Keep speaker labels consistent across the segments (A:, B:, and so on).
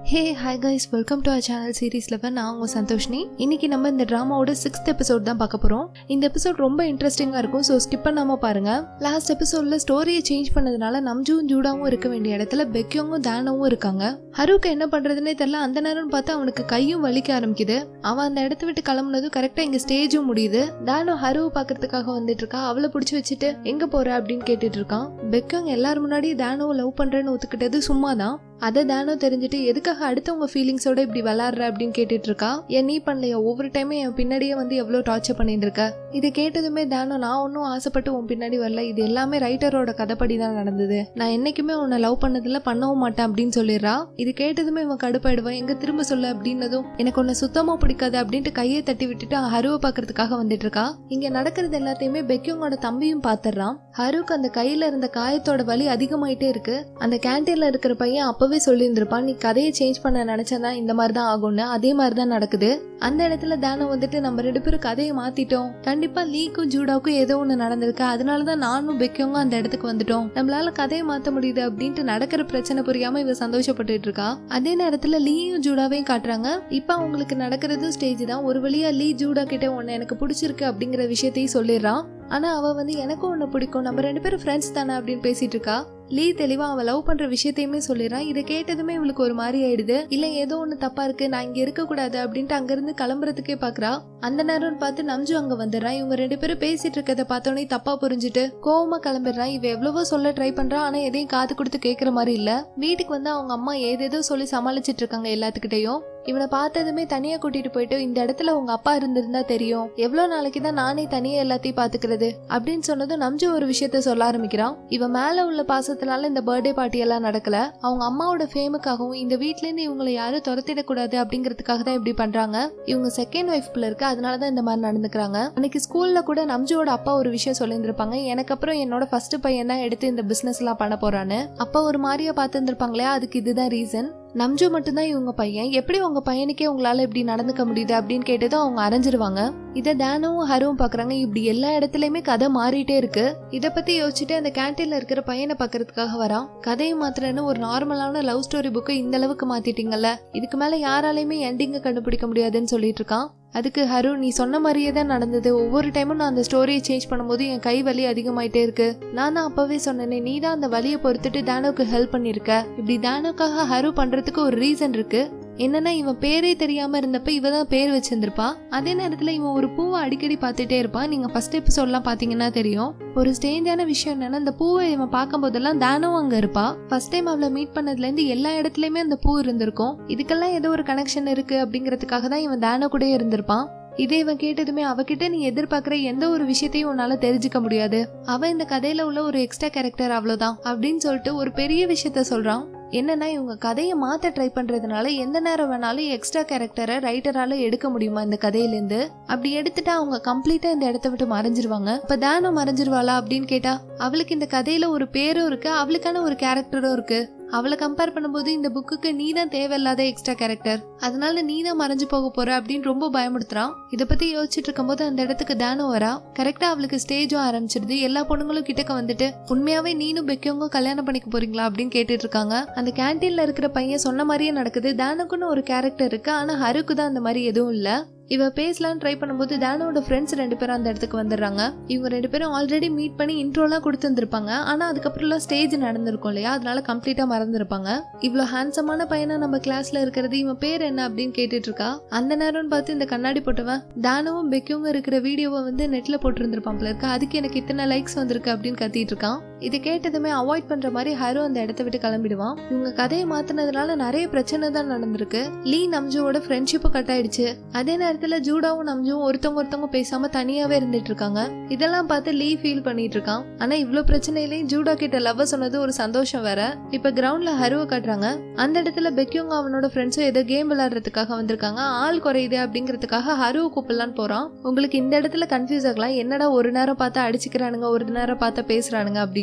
A: hey hi guys welcome to our channel series eleven நான் உங்கள் சந்தோஷ்னி இன்னைக்கு நம்ம இந்த ட்ராமாவோட சிக்ஸ்த் எபிசோட் தான் பார்க்க போகிறோம் இந்த எபிசோட் ரொம்ப இன்ட்ரெஸ்டிங்காக இருக்கும் ஸோ ஸ்கிப் பண்ணாமல் பாருங்க லாஸ்ட் எபிசோடில் ஸ்டோரியை சேஞ்ச் பண்ணதுனால நம்ஜுவும் ஜூடாவும் இருக்க வேண்டிய இடத்துல பெக்கியோங்கும் தானவும் இருக்காங்க ஹருக்கு என்ன பண்ணுறதுனே தெரில அந்த நேரம்னு பார்த்து அவனுக்கு கையும் வலிக்க ஆரம்பிக்குது அவன் அந்த இடத்த விட்டு கிளம்புனதும் கரெக்டாக இங்கே ஸ்டேஜும் முடியுது தானோ ஹருவை பார்க்கறதுக்காக வந்துட்டு இருக்கா அவளை பிடிச்சி வச்சுட்டு எங்கே போற அப்படின்னு கேட்டுட்டு இருக்கான் பெக்கியோங் எல்லாரும் முன்னாடி தானோவை லவ் பண்ணுறேன்னு ஒத்துக்கிட்டது சும்மா தான் அதை தானோ தெரிஞ்சுட்டு எதுக்காக அடுத்தவங்க ஃபீலிங்ஸோட இப்படி விளாடுற அப்படின்னு கேட்டுட்டு இருக்கா ஏன் நீ பண்ணலையா ஒவ்வொரு டைமும் என் பின்னாடியே வந்து எவ்வளோ டார்ச்சர் பண்ணிட்டு இருக்க இதை கேட்டதுமே தானோ நான் ஒன்றும் ஆசைப்பட்டு உன் பின்னாடி வரல இது எல்லாமே ரைட்டரோட கதைப்படி தான் நடந்தது நான் என்னைக்குமே உன்னை லவ் பண்ணதில்ல பண்ணவும் மாட்டேன் அப்படின்னு சொல்லிடுறா இது கேட்டதுமே இவன் கடுப்பாயிடுவான் எங்க திரும்ப சொல்ல அப்படின்னதும் எனக்கு உன்னை சுத்தமா பிடிக்காது அப்படின்ட்டு கையை தட்டி விட்டுட்டு ஹருவை பார்க்கறதுக்காக வந்துட்டு இருக்கா இங்க நடக்கிறது எல்லாத்தையுமே பெக்கியோங்கோட தம்பியும் பாத்துறான் ஹருக்கு அந்த கையில இருந்த காயத்தோட வலி அதிகமாயிட்டே இருக்கு அந்த கேன்டீன்ல இருக்கிற பையன் அப்பவே சொல்லியிருந்திருப்பான் நீ கதையை சேஞ்ச் பண்ண நினைச்சதா இந்த மாதிரி தான் ஆகும்னு அதே மாதிரி தான் நடக்குது அந்த இடத்துல தானம் வந்துட்டு நம்ம ரெண்டு பேரும் கதையை மாத்திட்டோம் கண்டிப்பா லீக்கும் ஜூடாவுக்கும் ஏதோ ஒன்று நடந்திருக்கு அதனாலதான் நானும் பெக்கியோங்க அந்த இடத்துக்கு வந்துட்டோம் நம்மளால கதையை மாத்த முடியுது அப்படின்ட்டு நடக்கிற பிரச்சனை புரியாம இவ சந்தோஷப்பட்டுட்டு இருக்கா அதே நேரத்துல லீயும் ஜூடாவையும் காட்டுறாங்க இப்ப அவங்களுக்கு நடக்கிறதும் ஸ்டேஜ் தான் ஒரு வழியா லீ ஜூடா கிட்ட உன்னை எனக்கு பிடிச்சிருக்கு அப்படிங்கிற விஷயத்தையும் சொல்லிடுறான் ஆனா அவ வந்து எனக்கும் ஒன்று பிடிக்கும் நம்ம ரெண்டு பேரும் ஃப்ரெண்ட்ஸ் தானே அப்படின்னு பேசிட்டு இருக்கா லீ தெளிவா அவ லவ் பண்ற விஷயத்தையுமே சொல்லிடுறான் இதை கேட்டதுமே இவளுக்கு ஒரு மாதிரி ஆயிடுது இல்ல ஏதோ ஒண்ணு தப்பா இருக்கு நான் இங்க இருக்க கூடாது அப்படின்ட்டு அங்க இருந்து கிளம்புறதுக்கே பாக்குறா அந்த நேரம்னு பார்த்து நம்ஜு அங்க வந்துடுறான் இவங்க ரெண்டு பேரும் பேசிட்டு இருக்கத பார்த்தோன்னே தப்பா புரிஞ்சுட்டு கோவமா கிளம்பிடுறான் இவ எவ்வளவோ சொல்ல ட்ரை பண்றா ஆனா எதையும் காது கொடுத்து கேட்கற மாதிரி இல்ல வீட்டுக்கு வந்து அவங்க அம்மா ஏதேதோ சொல்லி சமாளிச்சிட்டு இருக்காங்க எல்லாத்துக்கிட்டையும் இவனை பார்த்ததுமே தனியா கூட்டிட்டு போயிட்டு இந்த இடத்துல உங்க அப்பா இருந்திருந்தா தெரியும் எவ்வளவு நாளைக்கு தான் நானே தனியா எல்லாத்தையும் பாத்துக்கிறது அப்படின்னு சொன்னதும் நம்ஜு ஒரு விஷயத்த சொல்ல ஆரம்பிக்கிறான் இவன் மேல உள்ள பாசத்தினால இந்த பர்த்டே பார்ட்டி எல்லாம் நடக்கல அவங்க அம்மாவோட ஃபேமுக்காகவும் இந்த வீட்ல இருந்து இவங்களை யாரும் துரத்திடக்கூடாது அப்படிங்கிறதுக்காக தான் இப்படி பண்றாங்க இவங்க செகண்ட் ஒய்ஃப்ல இருக்கு அதனாலதான் இந்த மாதிரி நடந்துக்கிறாங்க அன்னைக்கு ஸ்கூல்ல கூட நம்ஜுவோட அப்பா ஒரு விஷயம் சொல்லியிருந்திருப்பாங்க எனக்கு அப்புறம் என்னோட ஃபர்ஸ்ட் பையன் தான் எடுத்து இந்த பிசினஸ் எல்லாம் பண்ண போறான்னு அப்பா ஒரு மாதிரியா பார்த்துருப்பாங்களே அதுக்கு இதுதான் ரீசன் நம்ஜு மட்டும்தான் இவங்க பையன் எப்படி உங்க பையனுக்கே உங்களால இப்படி நடந்துக்க முடியுது அப்படின்னு கேட்டதும் அவங்க அரைஞ்சிருவாங்க இதை தானவும் ஹருவும் பாக்குறாங்க இப்படி எல்லா இடத்துலயுமே கதை மாறிட்டே இருக்கு இத பத்தி யோசிச்சுட்டு அந்த கேன்டீன்ல இருக்கிற பையனை பாக்குறதுக்காக வரான் கதையை மாத்திரன்னு ஒரு நார்மலான லவ் ஸ்டோரி புக்கை இந்த அளவுக்கு மாத்திட்டீங்கல்ல இதுக்கு மேல யாராலையுமே எண்டிங்க கண்டுபிடிக்க முடியாதுன்னு சொல்லிட்டு இருக்கான் அதுக்கு ஹரு நீ சொன்ன மாதிரியே தான் நடந்தது ஒவ்வொரு டைமும் நான் அந்த ஸ்டோரியை சேஞ்ச் பண்ணும்போது என் கை வலி அதிகமாயிட்டே இருக்கு நான் தான் அப்பவே சொன்னேனே நீ தான் அந்த வலியை பொறுத்துட்டு தானோக்கு ஹெல்ப் பண்ணிருக்க இப்படி தானோக்காக ஹரு பண்றதுக்கு ஒரு ரீசன் இருக்கு என்னன்னா இவன் பேரே தெரியாம இருந்தப்ப இவ தான் பேர் வச்சிருந்திருப்பா அதே நேரத்துல இவன் ஒரு பூவை அடிக்கடி பார்த்துட்டே இருப்பான் நீங்க ஃபர்ஸ்ட் எபிசோட்லாம் பாத்தீங்கன்னா தெரியும் ஒரு ஸ்டேஞ்சான விஷயம் என்னன்னா அந்த பூவை இவன் பார்க்கும் போதெல்லாம் தானவும் அங்க இருப்பா ஃபர்ஸ்ட் டைம் அவளை மீட் பண்ணதுல இருந்து எல்லா இடத்துலயுமே அந்த பூ இருந்திருக்கும் இதுக்கெல்லாம் ஏதோ ஒரு கனெக்ஷன் இருக்கு அப்படிங்கிறதுக்காக தான் இவன் தானோ கூட இருந்திருப்பான் இதே இவன் கேட்டதுமே அவகிட்ட நீ எதிர்பார்க்குற எந்த ஒரு விஷயத்தையும் உன்னால தெரிஞ்சுக்க முடியாது அவ இந்த கதையில உள்ள ஒரு எக்ஸ்ட்ரா கேரக்டர் அவ்வளவுதான் அப்படின்னு சொல்லிட்டு ஒரு பெரிய விஷயத்த சொல்றான் என்னன்னா இவங்க கதையை மாத்த ட்ரை பண்றதுனால எந்த நேரம் வேணாலும் எக்ஸ்ட்ரா கேரக்டரை ரைட்டரால எடுக்க முடியுமா இந்த கதையிலேருந்து அப்படி எடுத்துட்டா அவங்க கம்ப்ளீட்டா இந்த இடத்த விட்டு மறைஞ்சிருவாங்க இப்ப தானம் மறைஞ்சிருவாளா அப்படின்னு கேட்டா அவளுக்கு இந்த கதையில ஒரு பேரும் இருக்கு அவளுக்கான ஒரு கேரக்டரும் இருக்கு அவளை கம்பேர் பண்ணும்போது இந்த புக்குக்கு நீ தான் தேவையில்லாத எக்ஸ்ட்ரா கேரக்டர் அதனால நீ தான் மறைஞ்சு போக போற அப்படின்னு ரொம்ப பயமுடுத்துறான் இதை பத்தி யோசிச்சுட்டு இருக்கும்போது அந்த இடத்துக்கு தானம் வரா கரெக்டா அவளுக்கு ஸ்டேஜும் ஆரம்பிச்சிருது எல்லா பொண்ணுங்களும் கிட்டக்க வந்துட்டு உண்மையாவே நீனும் பெக்கியவங்க கல்யாணம் பண்ணிக்க போறீங்களா அப்படின்னு கேட்டுட்டு இருக்காங்க அந்த கேன்டீன்ல இருக்கிற பையன் சொன்ன மாதிரியே நடக்குது தானுக்குன்னு ஒரு கேரக்டர் இருக்கு ஆனா ஹருக்கு தான் அந்த மாதிரி எதுவும் இல்ல இவ பேசலாம்னு ட்ரை பண்ணும்போது தானோட ஃப்ரெண்ட்ஸ் ரெண்டு பேரும் அந்த இடத்துக்கு வந்துடுறாங்க இவங்க ரெண்டு பேரும் ஆல்ரெடி மீட் பண்ணி இன்ட்ரோலாம் கொடுத்துருந்துருப்பாங்க ஆனா அதுக்கப்புறம்லாம் ஸ்டேஜ் நடந்திருக்கும் இல்லையா அதனால கம்ப்ளீட்டா மறந்துருப்பாங்க இவ்வளோ ஹேண்ட்ஸமான பையனா நம்ம கிளாஸ்ல இருக்கிறது இவன் பேர் என்ன அப்படின்னு கேட்டுட்டு இருக்கா அந்த நேரம்னு பார்த்து இந்த கண்ணாடி போட்டவன் தானவும் பெக்கியும் இருக்கிற வீடியோவை வந்து நெட்ல போட்டிருந்திருப்பான் இருக்கு அதுக்கு எனக்கு இத்தனை லைக்ஸ் வந்திருக்கு அப்படின்னு கத்திட்டு இருக்கான் இதை கேட்டதுமே அவாய்ட் பண்ற மாதிரி ஹரு அந்த இடத்த விட்டு கிளம்பிடுவான் இவங்க கதையை மாத்தினதுனால நிறைய பிரச்சனை தான் நடந்திருக்கு லீ நம்ஜுவோட ஃப்ரெண்ட்ஷிப்பும் கட் ஆயிடுச்சு அதே நேரத்துல ஜூடாவும் நம்ஜுவும் ஒருத்தவங்க ஒருத்தவங்க பேசாம தனியாவே இருந்துட்டு இருக்காங்க இதெல்லாம் பார்த்து லீ ஃபீல் பண்ணிட்டு இருக்கான் ஆனா இவ்வளவு பிரச்சனையிலையும் ஜூடா கிட்ட லவ் சொன்னது ஒரு சந்தோஷம் வேற இப்ப கிரவுண்ட்ல ஹருவை காட்டுறாங்க அந்த இடத்துல பெக்கியோங்க அவனோட ஃப்ரெண்ட்ஸும் ஏதோ கேம் விளையாடுறதுக்காக வந்திருக்காங்க ஆள் குறையுது அப்படிங்கிறதுக்காக ஹருவை கூப்பிடலான்னு போறான் உங்களுக்கு இந்த இடத்துல கன்ஃபியூஸ் ஆகலாம் என்னடா ஒரு நேரம் பார்த்தா அடிச்சுக்கிறானுங்க ஒரு நேரம் பார்த்தா பேசுறானுங்க அப்படின்னு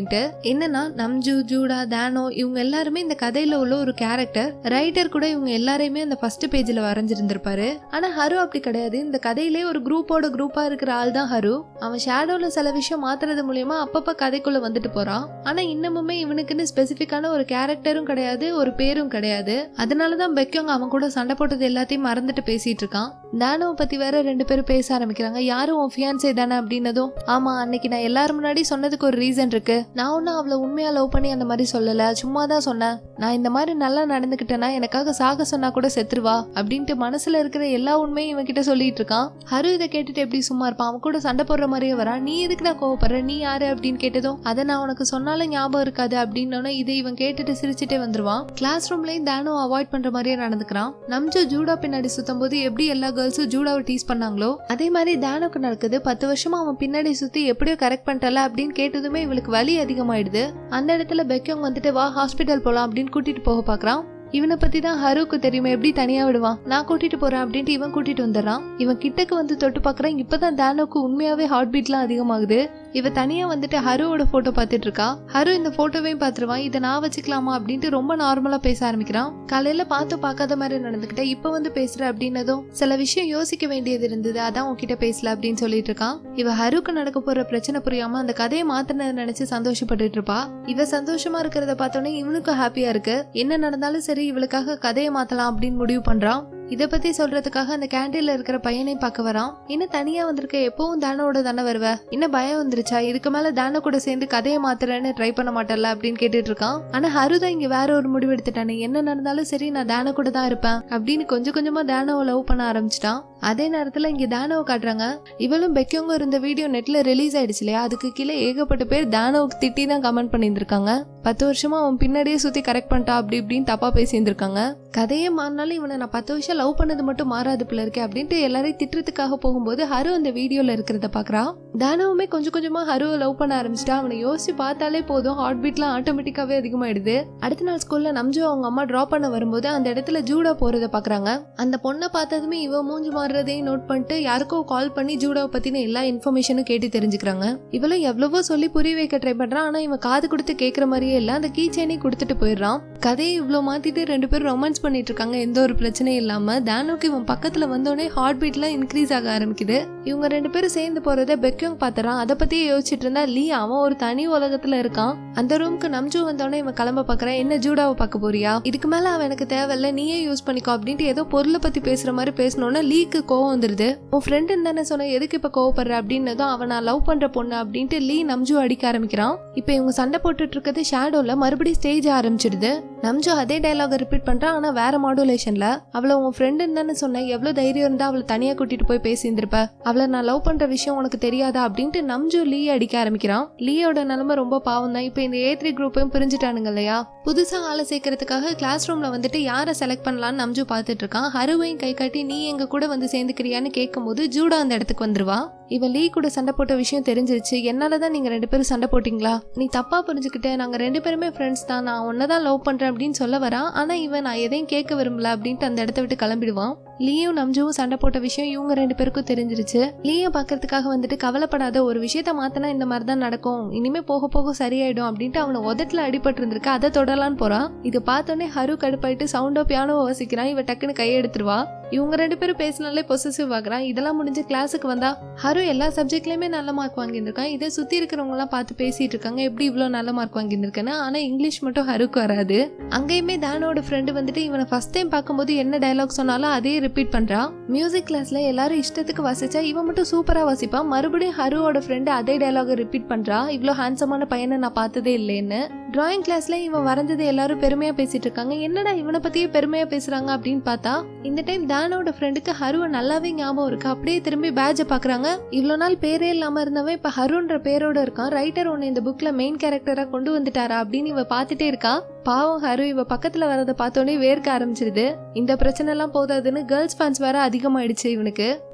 A: அப்படின்ட்டு என்னன்னா நம்ஜு ஜூடா தானோ இவங்க எல்லாருமே இந்த கதையில உள்ள ஒரு கேரக்டர் ரைட்டர் கூட இவங்க எல்லாரையுமே அந்த ஃபர்ஸ்ட் பேஜ்ல வரைஞ்சிருந்திருப்பாரு ஆனா ஹரு அப்படி கிடையாது இந்த கதையிலே ஒரு குரூப்போட குரூப்பா இருக்கிற ஆள் தான் ஹரு அவன் ஷேடோல சில விஷயம் மாத்துறது மூலியமா அப்பப்ப கதைக்குள்ள வந்துட்டு போறான் ஆனா இன்னமுமே இவனுக்குன்னு ஸ்பெசிஃபிக்கான ஒரு கேரக்டரும் கிடையாது ஒரு பேரும் கிடையாது அதனாலதான் பெக்கியோங்க அவன் கூட சண்டை போட்டது எல்லாத்தையும் மறந்துட்டு பேசிட்டு இருக்கான் தானோவை பத்தி வேற ரெண்டு பேரும் பேச ஆரம்பிக்கிறாங்க யாரும் உன் ஃபியான்சே தானே அப்படின்னதும் ஆமா அன்னைக்கு நான் எல்லாரும் முன்னாடி சொன்னதுக்கு ஒரு ரீசன் இருக்கு நான் ஒன்னும் அவளை உண்மையா லவ் பண்ணி அந்த மாதிரி சொல்லல சும்மா தான் சொன்னேன் நான் இந்த மாதிரி நல்லா நடந்துக்கிட்டேன்னா எனக்காக சாக சொன்னா கூட செத்துருவா அப்படின்ட்டு மனசுல இருக்கிற எல்லா உண்மையும் இவன் கிட்ட சொல்லிட்டு இருக்கான் ஹரு இதை கேட்டுட்டு எப்படி சும்மா இருப்பான் அவன் கூட சண்டை போடுற மாதிரியே வரா நீ எதுக்கு நான் கோவப்படுற நீ யாரு அப்படின்னு கேட்டதும் அதை நான் உனக்கு சொன்னாலும் ஞாபகம் இருக்காது அப்படின்னோட இதை இவன் கேட்டுட்டு சிரிச்சுட்டே வந்துருவான் கிளாஸ் ரூம்லயும் தானோ அவாய்ட் பண்ற மாதிரியே நடந்துக்கிறான் நம்ஜோ ஜூடா பின்னாடி சுத்தும் போது எப்படி எல்லா கேர்ள்ஸும் ஜூடாவை டீஸ் பண்ணாங்களோ அதே மாதிரி தானோக்கு நடக்குது பத்து வருஷமா அவன் பின்னாடி சுத்தி எப்படியோ கரெக்ட் பண்ணிட்டல அப்படின்னு கேட்டதுமே இவளுக்கு வலி அதிகமாயிடுது அந்த இடத்துல பெக்கியோங் வந்துட்டு வா ஹாஸ்பிட்டல் போலாம் அப்படின்னு கூட்டிட்டு போக பாக்குறான் இவனை பத்தி தான் ஹருக்கு தெரியுமே எப்படி தனியா விடுவான் நான் கூட்டிட்டு போறேன் அப்படின்ட்டு இவன் கூட்டிட்டு வந்துடுறான் இவன் கிட்டக்கு வந்து தொட்டு பாக்குறான் இப்பதான் தானோக்கு உண்மையாவே ஹார்ட் பீட்லாம் அதிகமாகுது இவ தனியா வந்துட்டு ஹருவோட போட்டோ பார்த்துட்டு இருக்கா ஹரு இந்த போட்டோவையும் பார்த்துருவான் இதை நான் வச்சுக்கலாமா அப்படின்ட்டு ரொம்ப நார்மலா பேச ஆரம்பிக்கிறான் காலையில பார்த்து பார்க்காத மாதிரி நடந்துக்கிட்ட இப்ப வந்து பேசுற அப்படின்னதும் சில விஷயம் யோசிக்க வேண்டியது இருந்தது அதான் உன்கிட்ட பேசல அப்படின்னு சொல்லிட்டு இருக்கான் இவ ஹருக்கு நடக்க போற பிரச்சனை புரியாம அந்த கதையை மாத்தினதை நினைச்சு சந்தோஷப்பட்டுட்டு இருப்பா இவ சந்தோஷமா இருக்கிறத பார்த்தோன்னே இவனுக்கும் ஹாப்பியா இருக்கு என்ன நடந்தாலும் சரி இவளுக்காக கதையை மாத்தலாம் அப்படின்னு முடிவு பண்றான் இத பத்தி சொல்றதுக்காக அந்த கேண்டீன்ல இருக்கிற பையனை பார்க்க வரான் என்ன தனியா வந்திருக்க எப்பவும் தானோட தானே வருவ என்ன பயம் வந்துருச்சா இதுக்கு மேல தான கூட சேர்ந்து கதையை மாத்துறேன்னு ட்ரை பண்ண மாட்டல அப்படின்னு கேட்டுட்டு இருக்கான் ஆனா ஹருதா இங்க வேற ஒரு முடிவு எடுத்துட்டானே என்ன நடந்தாலும் சரி நான் தான கூட தான் இருப்பேன் அப்படின்னு கொஞ்சம் கொஞ்சமா தானோவை லவ் பண்ண ஆரம்பிச்சிட்டான் அதே நேரத்துல இங்க தானோவை காட்டுறாங்க இவளும் பெக்கியோங்க இருந்த வீடியோ நெட்ல ரிலீஸ் ஆயிடுச்சு இல்லையா அதுக்கு கீழே ஏகப்பட்ட பேர் தானோவுக்கு திட்டி தான் கமெண்ட் பண்ணியிருந்திருக்காங்க பத்து வருஷமா அவன் பின்னாடியே சுத்தி கரெக்ட் பண்ணிட்டா அப்படி இப்படின்னு தப்பா பேசியிருந்திருக்காங்க கதையே மாறினாலும் இவனை நான் பத்து வருஷம் லவ் பண்ணது மட்டும் மாறாது பிள்ளை இருக்கே அப்படின்ட்டு எல்லாரையும் திட்டுறதுக்காக போகும்போது ஹரு அந்த வீடியோல இருக்கிறத பாக்குறான் தானவுமே கொஞ்சம் கொஞ்சமா ஹருவை லவ் பண்ண ஆரம்பிச்சிட்டா அவனை யோசிச்சு பார்த்தாலே போதும் ஹார்ட் பீட்லாம் ஆட்டோமேட்டிக்காவே அதிகமாயிடுது அடுத்த நாள் ஸ்கூல்ல நம்ஜோ அவங்க அம்மா டிராப் பண்ண வரும்போது அந்த இடத்துல ஜூடா போறத பாக்குறாங்க அந்த பொண்ணை பார்த்ததுமே இவ மூஞ்சி மாறுறதையும் நோட் பண்ணிட்டு யாருக்கோ கால் பண்ணி ஜூடாவை பத்தின எல்லா இன்ஃபர்மேஷனும் கேட்டு தெரிஞ்சுக்கிறாங்க இவளும் எவ்வளவோ சொல்லி புரிய வைக்க ட்ரை பண்றான் ஆனா இவன் காது கொடுத்து கேட்கற மாதிரியே இல்ல அந்த கீ செயினையும் கொடுத்துட்டு போயிடுறான் கதையை இவ்வளோ மாத்திட்டு ரெண்டு பேரும் ரொமான்ஸ் பண்ணிட்டு இருக்காங்க எந்த ஒரு பிரச்சனையும் இல்லாம தானுக்கு இவன் பக்கத்துல வந்தோடனே ஹார்ட் பீட்லாம் இன்க்ரீஸ் ஆக ஆரம்பிக்குது இவங்க ரெண்டு பேரும் சேர்ந்து போறத பெக்கியோங் பாத்துறான் அதை பத்தியே யோசிச்சுட்டு இருந்தா லீ அவன் ஒரு தனி உலகத்துல இருக்கான் அந்த ரூமுக்கு நம்ஜு வந்தோடனே இவன் கிளம்ப பாக்குறான் என்ன ஜூடாவை பார்க்க போறியா இதுக்கு மேல அவன் எனக்கு தேவையில்ல நீயே யூஸ் பண்ணிக்கோ அப்படின்ட்டு ஏதோ பொருளை பத்தி பேசுற மாதிரி பேசணும்னா லீக்கு கோவம் வந்துருது உன் ஃப்ரெண்டுன்னு தானே சொன்ன எதுக்கு இப்ப கோவப்படுற அப்படின்னதும் அவன் நான் லவ் பண்ற பொண்ணு அப்படின்ட்டு லீ நம்ஜு அடிக்க ஆரம்பிக்கிறான் இப்ப இவங்க சண்டை போட்டுட்டு இருக்கிறது ஷேடோல மறுபடியும் ஸ்டேஜ் ஆரம்பிச்சிடுது நம்ஜு அதே டைலாக ரிப்பீட் பண்றான் ஆனா வேற மாடுலேஷன்ல அவளை உன் ஃப்ரெண்டுன்னு தானே சொன்னேன் எவ்வளவு தைரியம் இருந்தா அவளை தனியா கூட்டிட்டு போய் பேசியிருந்திருப்ப அவளை நான் லவ் பண்ற விஷயம் உனக்கு தெரியாதா அப்படின்ட்டு நம்ஜு லீ அடிக்க ஆரம்பிக்கிறான் லீயோட நிலைமை ரொம்ப பாவம் தான் இப்போ இந்த ஏ த்ரீ குரூப்பையும் பிரிஞ்சுட்டானுங்க இல்லையா புதுசா ஆளை சேர்க்கறதுக்காக கிளாஸ் ரூம்ல வந்துட்டு யாரை செலக்ட் பண்ணலாம்னு நம்ஜு பார்த்துட்டு இருக்கான் ஹருவையும் கை காட்டி நீ எங்க கூட வந்து சேர்ந்துக்கிறியான்னு கேட்கும்போது ஜூடா அந்த இடத்துக்கு வந்துருவா இவன் லீ கூட சண்டை போட்ட விஷயம் தெரிஞ்சிருச்சு என்னாலதான் நீங்க ரெண்டு பேரும் சண்டை போட்டீங்களா நீ தப்பா புரிஞ்சுக்கிட்ட நாங்க ரெண்டு பேருமே ஃப்ரெண்ட்ஸ் தான் நான் உன்னதான் லவ் பண்றேன் அப்படின்னு சொல்ல வரான் ஆனா இவன் நான் எதையும் கேட்க விரும்பல அப்படின்ட்டு அந்த இடத்த விட்டு கிளம்பிடுவான் லீயும் நம்ஜுவும் சண்டை போட்ட விஷயம் இவங்க ரெண்டு பேருக்கும் தெரிஞ்சிருச்சு லீயை பார்க்கறதுக்காக வந்துட்டு கவலைப்படாத ஒரு விஷயத்த மாத்தினா இந்த மாதிரி தான் நடக்கும் இனிமே போக போக சரியாயிடும் அப்படின்ட்டு அவனை உதட்டுல அடிபட்டு இருந்திருக்கு அதை தொடலான்னு போறான் இதை பார்த்தோன்னே ஹரு கடுப்பாயிட்டு சவுண்டோ பியானோ வாசிக்கிறான் இவ டக்குன்னு கையை எடுத்துருவா இவங்க ரெண்டு பேரும் பேசினாலே பொசசிவ் ஆகுறான் இதெல்லாம் முடிஞ்சு கிளாஸுக்கு வந்தா ஹரு எல்லா சப்ஜெக்ட்லயுமே நல்ல மார்க் வாங்கியிருக்கான் இதை சுத்தி இருக்கிறவங்க எல்லாம் பார்த்து பேசிட்டு இருக்காங்க எப்படி இவ்வளவு நல்ல மார்க் வாங்கியிருக்கேன்னு ஆனா இங்கிலீஷ் மட்டும் ஹருக்கு வராது அங்கேயுமே தானோட ஃப்ரெண்டு வந்துட்டு இவனை ஃபர்ஸ்ட் டைம் பார்க்கும்போது என்ன டயலாக் சொன்னாலும் அதே ரிப்பீட் பண்றான் மியூசிக் கிளாஸ்ல எல்லாரும் இஷ்டத்துக்கு வாசிச்சா இவன் மட்டும் சூப்பரா வாசிப்பான் மறுபடியும் ஹருவோட ஃப்ரெண்டு அதே டயலாக ரிப்பீட் பண்றா இவ்வளோ ஹேண்ட்ஸமான பையனை நான் பார்த்ததே இல்லைன்னு டிராயிங் கிளாஸ்ல இவன் வரைஞ்சது எல்லாரும் பெருமையா பேசிட்டு இருக்காங்க என்னடா இவனை பத்தியே பெருமையா பேசுறாங்க அப்படின்னு பார்த்தா இந்த டைம் தானோட ஃப்ரெண்டுக்கு ஹருவை நல்லாவே ஞாபகம் இருக்கு அப்படியே திரும்பி பேட்சை பாக்குறாங்க இவ்வளவு நாள் பேரே இல்லாம இருந்தவன் இப்ப ஹருன்ற பேரோட இருக்கான் ரைட்டர் ஒன்னு இந்த புக்ல மெயின் கேரக்டரா கொண்டு வந்துட்டாரா அப்படின்னு இவ பார்த்துட்டே இருக்கா பாவம் ஹரு இவ பக்கத்துல வரதை பார்த்தோன்னே வேர்க்க ஆரம்பிச்சிருது இந்த பிரச்சனை எல்லாம் போதாதுன்னு கேர்ள்ஸ் ஃபேன்ஸ் வேற அதிகமாயிடுச்சு இவனுக்கு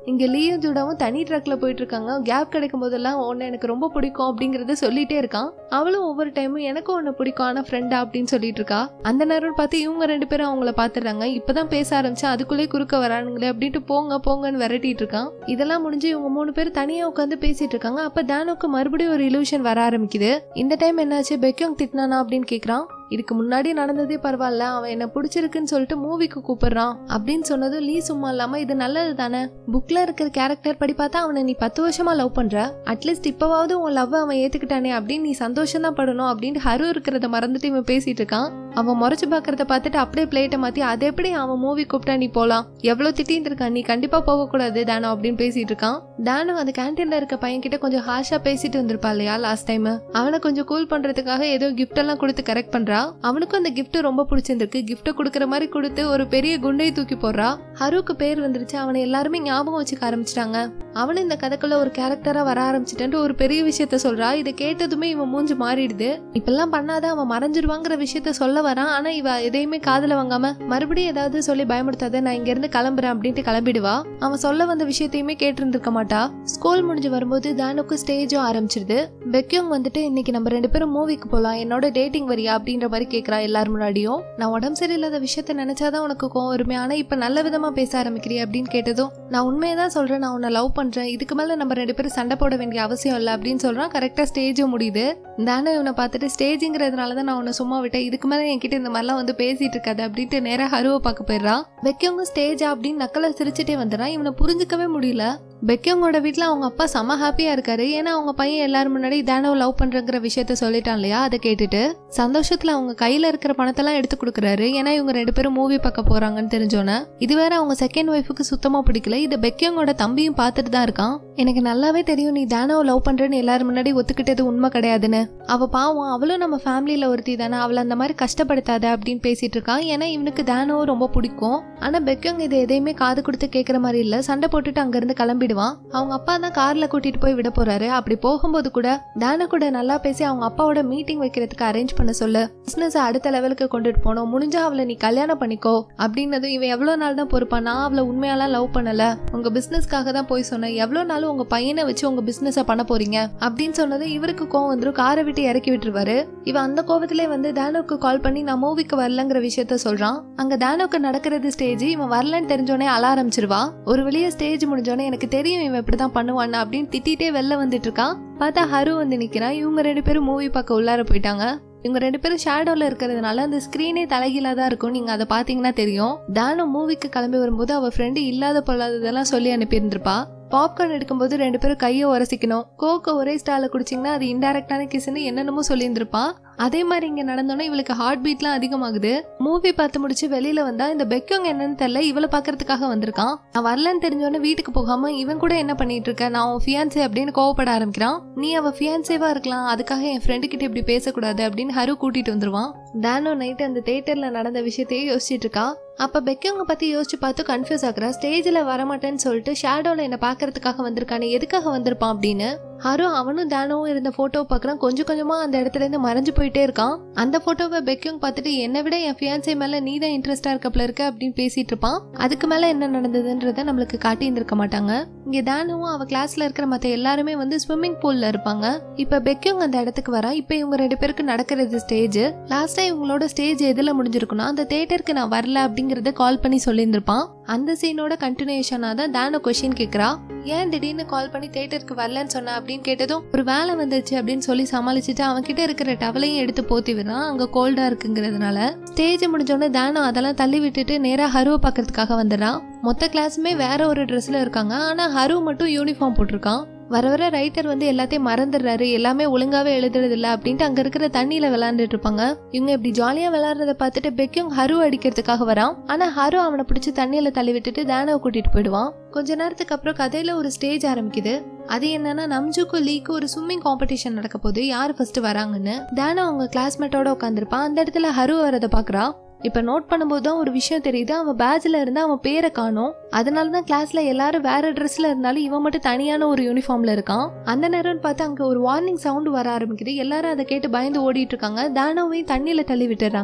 A: இங்க லீயும் ஜூடாவும் தனி ட்ரக்ல போயிட்டு இருக்காங்க கேப் கிடைக்கும் போதெல்லாம் உன்னை எனக்கு ரொம்ப பிடிக்கும் அப்படிங்கறத சொல்லிட்டே இருக்கான் அவளும் ஒவ்வொரு டைமும் எனக்கும் உன்னை பிடிக்கும் ஆனா ஃப்ரெண்டா அப்படின்னு சொல்லிட்டு இருக்கா அந்த நேரம் பார்த்து இவங்க ரெண்டு பேரும் அவங்கள பாத்துறாங்க இப்பதான் பேச ஆரம்பிச்சு அதுக்குள்ளே குறுக்க வரானுங்களே அப்படின்ட்டு போங்க போங்கன்னு விரட்டிட்டு இருக்கான் இதெல்லாம் முடிஞ்சு இவங்க மூணு பேர் தனியா உட்காந்து பேசிட்டு இருக்காங்க அப்ப தானோக்கு மறுபடியும் ஒரு இலூஷன் வர ஆரம்பிக்குது இந்த டைம் என்னாச்சு பெக்கியோங் திட்டினானா அப்படின்னு கேக்குறான் இதுக்கு முன்னாடி நடந்ததே பரவாயில்ல அவன் என்ன பிடிச்சிருக்குன்னு சொல்லிட்டு மூவிக்கு கூப்பிடுறான் அப்படின்னு சொன்னதும் லீ சும்மா இல்லாம இது நல்லது தானே புக்ல இருக்கிற கேரக்டர் படி பார்த்தா அவனை நீ பத்து வருஷமா லவ் பண்ற அட்லீஸ்ட் இப்பவாவது உன் லவ் அவன் ஏத்துக்கிட்டானே அப்படின்னு நீ சந்தோஷம் தான் படணும் அப்படின்னு ஹரு இருக்கிறத மறந்துட்டு இவன் பேசிட்டு இருக்கான் அவன் முறைச்சு பாக்குறத பார்த்துட்டு அப்படியே பிளேட்டை மாத்தி அது எப்படி அவன் மூவி கூப்பிட்டா நீ போலாம் எவ்வளவு திட்டின்னு இருக்கான் நீ கண்டிப்பா போக கூடாது தானோ அப்படின்னு பேசிட்டு இருக்கான் தானோ அந்த கேன்டீன்ல இருக்க பையன் கிட்ட கொஞ்சம் ஹாஷா பேசிட்டு வந்திருப்பா இல்லையா லாஸ்ட் டைம் அவனை கொஞ்சம் கூல் பண்றதுக்காக ஏதோ கிஃப்ட் எல்லாம் கொடுத்து கரெக்ட் பண்றா அவனுக்கும் அந்த gift ரொம்ப பிடிச்சிருந்திருக்கு gift கொடுக்கற மாதிரி கொடுத்து ஒரு பெரிய குண்டை தூக்கி போடுறா ஹருக்கு பேர் வந்துருச்சு அவனை எல்லாருமே ஞாபகம் வச்சுக்க ஆரம்பிச்சிட்டாங்க அவனும் இந்த கதைக்குள்ள ஒரு கேரக்டரா வர ஆரம்பிச்சிட்டேன்ட்டு ஒரு பெரிய விஷயத்த சொல்றா இதை கேட்டதுமே இவன் மூஞ்சி மாறிடுது இப்பெல்லாம் பண்ணாத அவன் மறைஞ்சிருவாங்கிற விஷயத்த சொல்ல வரான் ஆனா இவ எதையுமே காதுல வாங்காம மறுபடியும் ஏதாவது சொல்லி பயமுடுத்தாத நான் இங்க இருந்து கிளம்புறேன் அப்படின்ட்டு கிளம்பிடுவா அவன் சொல்ல வந்த விஷயத்தையுமே கேட்டிருந்திருக்க மாட்டா ஸ்கூல் முடிஞ்சு வரும்போது தானுக்கு ஸ்டேஜும் ஆரம்பிச்சிருது பெக்கியோங் வந்துட்டு இன்னைக்கு நம்ம ரெண்டு பேரும் மூவிக்கு போலாம் என்னோட டேட்டிங் வரியா அப்படின்ற மாதிரி கேக்குறா எல்லாரும் முன்னாடியும் நான் உடம்பு சரியில்லாத விஷயத்த நினைச்சாதான் உனக்கு கோவம் வருமே ஆனா இப்ப நல்ல விதமா பேச ஆரம்பிக்கிறிய அப்படின்னு கேட்டதும் நான் உண்மையை தான் சொல்றேன் நான் உன்னை லவ் பண்றேன் இதுக்கு மேல நம்ம ரெண்டு பேரும் சண்டை போட வேண்டிய அவசியம் இல்லை அப்படின்னு சொல்றான் கரெக்டா ஸ்டேஜும் முடியுது தானே இவனை பார்த்துட்டு ஸ்டேஜுங்கிறதுனால தான் நான் உன்னை சும்மா விட்டேன் இதுக்கு மேல என்கிட்ட இந்த மாதிரிலாம் வந்து பேசிட்டு இருக்காது அப்படின்ட்டு நேரா ஹருவை பார்க்க போயிடுறான் வெக்கவங்க ஸ்டேஜா அப்படின்னு நக்கலை சிரிச்சுட்டே வந்துடுறான் இவனை புரிஞ்சுக்கவே முடியல பெக்கியோங்கோட வீட்டில் அவங்க அப்பா செம ஹாப்பியாக இருக்காரு ஏன்னா அவங்க பையன் எல்லாரும் முன்னாடி தானோ லவ் பண்ணுறங்கிற விஷயத்த சொல்லிட்டான் இல்லையா அதை கேட்டுட்டு சந்தோஷத்தில் அவங்க கையில் இருக்கிற பணத்தெல்லாம் எடுத்து கொடுக்குறாரு ஏன்னா இவங்க ரெண்டு பேரும் மூவி பார்க்க போகிறாங்கன்னு தெரிஞ்சோன்னே இது வேற அவங்க செகண்ட் ஒய்ஃபுக்கு சுத்தமாக பிடிக்கல இது பெக்கியோங்கோட தம்பியும் பார்த்துட்டு தான் இருக்கான் எனக்கு நல்லாவே தெரியும் நீ தானோவை லவ் பண்ணுறேன்னு எல்லாரும் முன்னாடி ஒத்துக்கிட்டது உண்மை கிடையாதுன்னு அவள் பாவம் அவளும் நம்ம ஃபேமிலியில் ஒருத்தி தானே அவளை அந்த மாதிரி கஷ்டப்படுத்தாத அப்படின்னு பேசிட்டு இருக்கான் ஏன்னா இவனுக்கு தானோவை ரொம்ப பிடிக்கும் ஆனால் பெக்கியோங் இது எதையுமே காது கொடுத்து கேட்குற மாதிரி இல்லை சண்டை போட்டுட்டு அங்கேருந்து கிளம்பிடுவான் அவங்க அப்பா தான் கார்ல கூட்டிட்டு போய் விட போறாரு அப்படி போகும்போது கூட தான கூட நல்லா பேசி அவங்க அப்பாவோட மீட்டிங் வைக்கிறதுக்கு அரேஞ்ச் பண்ண சொல்லு பிசினஸ் அடுத்த லெவலுக்கு கொண்டுட்டு போனோம் முடிஞ்சா அவளை நீ கல்யாணம் பண்ணிக்கோ அப்படின்னதும் இவன் எவ்வளவு நாள் தான் பொறுப்பா நான் அவளை உண்மையாலாம் லவ் பண்ணல உங்க பிசினஸ்க்காக தான் போய் சொன்னேன் எவ்வளவு நாள் உங்க பையனை வச்சு உங்க பிசினஸ பண்ண போறீங்க அப்படின்னு சொன்னது இவருக்கு கோவம் வந்துரும் காரை விட்டு இறக்கி விட்டுருவாரு இவன் அந்த கோவத்திலே வந்து தானோக்கு கால் பண்ணி நான் மூவிக்கு வரலங்கிற விஷயத்த சொல்றான் அங்க தானோக்கு நடக்கிறது ஸ்டேஜ் இவன் வரலன்னு தெரிஞ்சோடனே அழ ஆரம்பிச்சிருவா ஒரு வழியா ஸ்டேஜ் முடிஞ்சோடனே எனக்கு தெரியும் இவன் இப்படிதான் பண்ணுவான்னு அப்படின்னு திட்டிட்டே வெளில வந்துட்டு இருக்கான் பார்த்தா ஹரு வந்து நிக்கிறான் இவங்க ரெண்டு பேரும் மூவி பார்க்க உள்ளார போயிட்டாங்க இவங்க ரெண்டு பேரும் ஷேடோல இருக்கிறதுனால அந்த ஸ்கிரீனே தலைகீழா தான் இருக்கும் நீங்க அதை பாத்தீங்கன்னா தெரியும் தானு மூவிக்கு கிளம்பி வரும்போது அவ ஃப்ரெண்டு இல்லாத பொல்லாததெல்லாம் சொல்லி அனுப்பியிருந்திருப்பா பாப்கார்ன் எடுக்கும்போது ரெண்டு பேரும் கையை உரசிக்கணும் கோக்கை ஒரே ஸ்டால குடிச்சிங்கன்னா அது இன்டெரக்டான கிஸ்ன்னு என்னென்னமோ சொல்லியிருந்திருப்பான் அதே மாதிரி இங்க நடந்தோன்னே இவளுக்கு ஹார்ட் பீட்லாம் அதிகமாகுது மூவி பார்த்து முடிச்சு வெளியில வந்தா இந்த பெக்கோங்க என்னன்னு தெரியல இவளை பாக்குறதுக்காக வந்திருக்கான் நான் வரலன்னு தெரிஞ்சோடனே வீட்டுக்கு போகாம இவன் கூட என்ன பண்ணிட்டு இருக்க நான் உன் ஃபியான்சே அப்படின்னு கோவப்பட ஆரம்பிக்கிறான் நீ அவ ஃபியான்சேவா இருக்கலாம் அதுக்காக என் ஃப்ரெண்டு கிட்ட இப்படி பேசக்கூடாது அப்படின்னு ஹரு கூட்டிட்டு வந்துருவான் தானோ நைட் அந்த தேட்டர்ல நடந்த விஷயத்தையே யோசிச்சுட்டு இருக்கா அப்ப பெக்கவங்க பத்தி யோசிச்சு பார்த்து கன்ஃபியூஸ் ஆகுறா ஸ்டேஜ்ல வரமாட்டேன்னு சொல்லிட்டு ஷேடோல என்ன பாக்குறதுக்காக வந்திருக்கானே எதுக்காக வந்திருப்பான் அப்படின்னு ஹரு அவனும் தானவும் இருந்த போட்டோ பாக்குறான் கொஞ்சம் கொஞ்சமா அந்த இடத்துல இருந்து மறைஞ்சு போயிட்டே இருக்கான் அந்த போட்டோவை பெக்கியும் பார்த்துட்டு என்னை விட என் ஃபியான்சே மேல நீ தான் இன்ட்ரெஸ்டா இருக்கப்பல இருக்க அப்படின்னு பேசிட்டு இருப்பான் அதுக்கு மேல என்ன நடந்ததுன்றத நம்மளுக்கு காட்டி இருந்திருக்க மாட்டாங்க இங்க தானவும் அவ கிளாஸ்ல இருக்கிற மத்த எல்லாருமே வந்து ஸ்விம்மிங் பூல்ல இருப்பாங்க இப்ப பெக்கியும் அந்த இடத்துக்கு வரா இப்ப இவங்க ரெண்டு பேருக்கு நடக்கிறது ஸ்டேஜ் லாஸ்டா இவங்களோட ஸ்டேஜ் எதுல முடிஞ்சிருக்குன்னா அந்த தேட்டருக்கு நான் வரல அப்படிங்கறத கால் பண்ணி சொல்லியிருந்திருப்பான் அந்த சீனோட கண்டினியூஷனா தான் தான கொஸ்டின் கேக்குறா ஏன் திடீர்னு கால் பண்ணி தேட்டருக்கு வரலன்னு சொன்ன அப்படின்னு கேட்டதும் ஒரு வேலை வந்துருச்சு அப்படின்னு சொல்லி சமாளிச்சுட்டு அவன் கிட்ட இருக்கிற டவலையும் எடுத்து போத்தி விடுறான் அங்க கோல்டா இருக்குங்கிறதுனால ஸ்டேஜ் முடிஞ்சோடனே தானம் அதெல்லாம் தள்ளி விட்டுட்டு நேரா ஹருவை பார்க்கறதுக்காக வந்துடுறான் மொத்த கிளாஸுமே வேற ஒரு ட்ரெஸ்ல இருக்காங்க ஆனா ஹரு மட்டும் யூனிஃபார்ம் போட்டிருக்கான் வர வர ரைட்டர் வந்து எல்லாத்தையும் மறந்துடுறாரு எல்லாமே ஒழுங்காவே எழுதுறது இல்ல அப்படின்ட்டு அங்க இருக்கிற தண்ணியில விளையாண்டுட்டு இருப்பாங்க இவங்க இப்படி ஜாலியா விளையாடுறத பார்த்துட்டு பெக்கியும் ஹரு அடிக்கிறதுக்காக வரான் ஆனா ஹரு அவனை பிடிச்சி தண்ணியில தள்ளி விட்டுட்டு தானவை கூட்டிட்டு போயிடுவான் கொஞ்ச நேரத்துக்கு அப்புறம் கதையில ஒரு ஸ்டேஜ் ஆரம்பிக்குது அது என்னன்னா நம்ஜுக்கும் லீக்கு ஒரு ஸ்விம்மிங் காம்படிஷன் நடக்க போது யார் ஃபர்ஸ்ட் வராங்கன்னு தானா அவங்க கிளாஸ்மேட்டோட உட்காந்துருப்பான் அந்த இடத்துல ஹரு வரதை பாக்குறா இப்ப நோட் பண்ணும்போது தான் ஒரு விஷயம் தெரியுது அவன் பேட்ச்ல இருந்து அவன் பேரை காணோம் அதனால தான் கிளாஸ்ல எல்லாரும் வேற ட்ரெஸ்ல இருந்தாலும் இவன் மட்டும் தனியான ஒரு யூனிஃபார்ம்ல இருக்கான் அந்த நேரம்னு பார்த்து அங்க ஒரு வார்னிங் சவுண்ட் வர ஆரம்பிக்குது எல்லாரும் அதை கேட்டு பயந்து ஓடிட்டு இருக்காங்க தானோவையும் தண்ணியில தள்ளி விட்டுறாங்க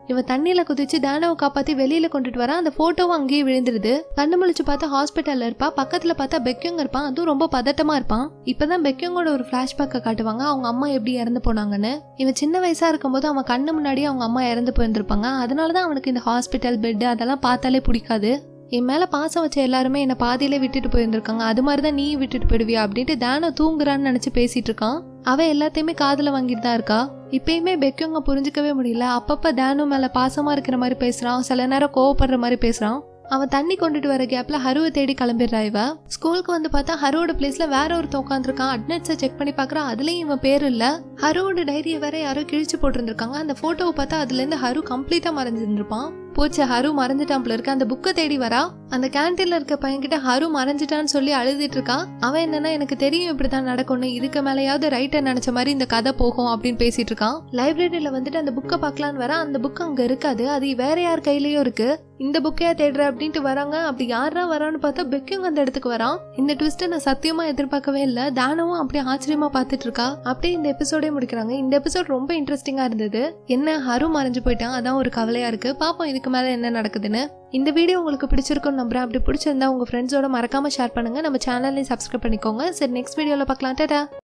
A: இவன் தண்ணியில குதிச்சு தானவை காப்பாத்தி வெளியில கொண்டுட்டு வரா அந்த போட்டோவும் அங்கேயே விழுந்துருது கண்ணு முழிச்சு பார்த்தா ஹாஸ்பிட்டல்ல இருப்பா பக்கத்துல பார்த்தா பெக்கியோங்க இருப்பான் அதுவும் ரொம்ப பதட்டமா இருப்பான் இப்பதான் பெக்கியோங்கோட ஒரு பிளாஷ்பேக்கை காட்டுவாங்க அவங்க அம்மா எப்படி இறந்து போனாங்கன்னு இவன் சின்ன வயசா இருக்கும்போது அவன் கண்ணு முன்னாடி அவங்க அம்மா இறந்து போயிருந்திருப்பாங்க அதனாலதான் அவனுக்கு இந்த ஹாஸ்பிட்டல் பெட் அதெல்லாம் பார்த்தாலே பிடிக்காது என் மேல பாசம் வச்ச எல்லாருமே என்னை பாதியிலே விட்டுட்டு போயிருந்திருக்காங்க அது மாதிரி தான் நீ விட்டுட்டு போயிடுவியா அப்படின்ட்டு தானோ தூங்குறான்னு நினைச்சு பேசிட்டு இருக்கான் அவ எல்லாத்தையுமே காதுல வாங்கிட்டு தான் இருக்கா இப்பயுமே பெக்கியோங்க புரிஞ்சுக்கவே முடியல அப்பப்ப தானு மேல பாசமா இருக்கிற மாதிரி பேசுறான் சில நேரம் கோவப்படுற மாதிரி பேசுறான் அவன் தண்ணி கொண்டுட்டு வர கேப்ல ஹருவை தேடி கிளம்பிடுறா இவ ஸ்கூலுக்கு வந்து பார்த்தா ஹருவோட பிளேஸ்ல வேற ஒருத்தன் உட்காந்துருக்கான் அட்னட்ஸை செக் பண்ணி பார்க்கறான் அதுலயும் இவன் பேர் இல்ல ஹருவோட டைரியை வேற யாரோ கிழிச்சு போட்டிருந்திருக்காங்க அந்த போட்டோவை பார்த்தா அதுல இருந்து ஹரு கம்ப்ளீட்டா மறைஞ்சிருந்திருப்பான் போச்சு ஹரு மறைஞ்சிட்டான் போல இருக்கு அந்த புக்கை தேடி வரா அந்த கேன்டீன்ல இருக்க பையன்கிட்ட ஹரு மறைஞ்சிட்டான்னு சொல்லி அழுதுட்டு இருக்கான் அவன் என்னன்னா எனக்கு தெரியும் இப்படிதான் நடக்கும்னு இதுக்கு மேலேயாவது ரைட்டர் நினைச்ச மாதிரி இந்த கதை போகும் அப்படின்னு பேசிட்டு இருக்கான் லைப்ரரியில வந்துட்டு அந்த புக்கை பார்க்கலான்னு வர அந்த புக் அங்க இருக்காது அது வேற யார் கையிலயும் இருக்கு இந்த புக்கையா தேடுற அப்படின்ட்டு வராங்க அப்படி யாரா வரான்னு பார்த்தா பெக்கியும் அந்த இடத்துக்கு வரான் இந்த ட்விஸ்ட்டை நான் சத்தியமா எதிர்பார்க்கவே இல்லை தானவும் அப்படியே ஆச்சரியமா பார்த்துட்டு இருக்கா அப்படியே இந்த எபிசோடே முடிக்கிறாங்க இந்த எபிசோட் ரொம்ப இன்ட்ரெஸ்டிங்கா இருந்தது என்ன ஹரு மறைஞ்சு போயிட்டான் அதான் ஒரு கவலையா இருக்கு பாப்போம் இதுக்கு மேல என்ன நடக்குதுன்னு இந்த வீடியோ உங்களுக்கு பிடிச்சிருக்குன்னு நம்புறேன் அப்படி பிடிச்சிருந்தா உங்க ஃப்ரெண்ட்ஸோட மறக்காம ஷேர் பண்ணுங்க நம்ம சேனல்லையும் சப்ஸ்கிரைப் பண்ணிக்கோங்க சரி நெக்ஸ்ட் வீடியோல பார்க்கலாம் டாடா